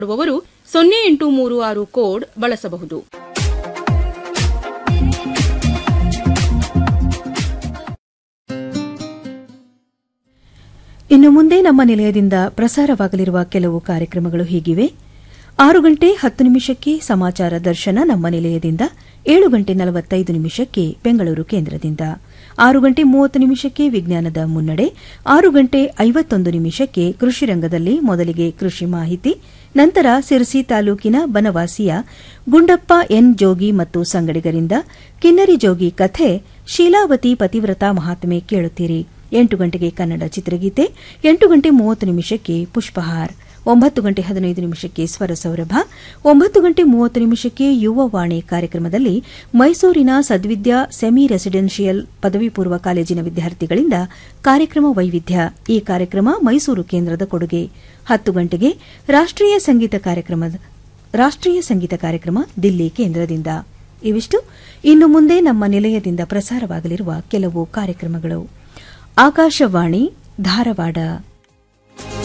ಮಾಡುವವರು ಸೊನ್ನೆ ಎಂಟು ಮೂರು ಆರು ಕೋಡ್ ಬಳಸಬಹುದು ಇನ್ನು ಮುಂದೆ ನಮ್ಮ ನಿಲಯದಿಂದ ಪ್ರಸಾರವಾಗಲಿರುವ ಕೆಲವು ಕಾರ್ಯಕ್ರಮಗಳು ಹೀಗಿವೆ ಆರು ಗಂಟೆ ಹತ್ತು ನಿಮಿಷಕ್ಕೆ ಸಮಾಚಾರ ದರ್ಶನ ನಮ್ಮ ನಿಲಯದಿಂದ ಏಳು ಗಂಟೆ ನಲವತ್ತೈದು ನಿಮಿಷಕ್ಕೆ ಬೆಂಗಳೂರು ಕೇಂದ್ರದಿಂದ ಆರು ಗಂಟೆ ಮೂವತ್ತು ನಿಮಿಷಕ್ಕೆ ವಿಜ್ಞಾನದ ಮುನ್ನಡೆ ಆರು ಗಂಟೆ ಐವತ್ತೊಂದು ನಿಮಿಷಕ್ಕೆ ಕೃಷಿ ರಂಗದಲ್ಲಿ ಮೊದಲಿಗೆ ಕೃಷಿ ಮಾಹಿತಿ ನಂತರ ಸಿರಸಿ ತಾಲೂಕಿನ ಬನವಾಸಿಯ ಗುಂಡಪ್ಪ ಎನ್ ಜೋಗಿ ಮತ್ತು ಸಂಗಡಿಗರಿಂದ ಕಿನ್ನರಿ ಜೋಗಿ ಕಥೆ ಶೀಲಾವತಿ ಪತಿವ್ರತ ಮಹಾತ್ಮೆ ಕೇಳುತ್ತೀರಿ ಎಂಟು ಗಂಟೆಗೆ ಕನ್ನಡ ಚಿತ್ರಗೀತೆ ಎಂಟು ಗಂಟೆ ಮೂವತ್ತು ನಿಮಿಷಕ್ಕೆ ಪುಷ್ಪಹಾರ್ ಒಂಬತ್ತು ಗಂಟೆ ಹದಿನೈದು ನಿಮಿಷಕ್ಕೆ ಸ್ವರ ಸೌರಭ ಒಂಬತ್ತು ಗಂಟೆ ಮೂವತ್ತು ನಿಮಿಷಕ್ಕೆ ಯುವವಾಣಿ ಕಾರ್ಯಕ್ರಮದಲ್ಲಿ ಮೈಸೂರಿನ ಸದ್ವಿದ್ಯಾ ಸೆಮಿ ರೆಸಿಡೆನ್ಷಿಯಲ್ ಪದವಿ ಪೂರ್ವ ಕಾಲೇಜಿನ ವಿದ್ಯಾರ್ಥಿಗಳಿಂದ ಕಾರ್ಯಕ್ರಮ ವೈವಿಧ್ಯ ಈ ಕಾರ್ಯಕ್ರಮ ಮೈಸೂರು ಕೇಂದ್ರದ ಕೊಡುಗೆ ಹತ್ತು ಗಂಟೆಗೆ ರಾಷ್ಟೀಯ ಸಂಗೀತ ಕಾರ್ಯಕ್ರಮದ ರಾಷ್ಟೀಯ ಸಂಗೀತ ಕಾರ್ಯಕ್ರಮ ದಿಲ್ಲಿ ಕೇಂದ್ರದಿಂದ ಇವಿಷ್ಟು ಇನ್ನು ಮುಂದೆ ನಮ್ಮ ನಿಲಯದಿಂದ ಪ್ರಸಾರವಾಗಲಿರುವ ಕೆಲವು ಕಾರ್ಯಕ್ರಮಗಳು ಆಕಾಶವಾಣಿ ಧಾರವಾಡ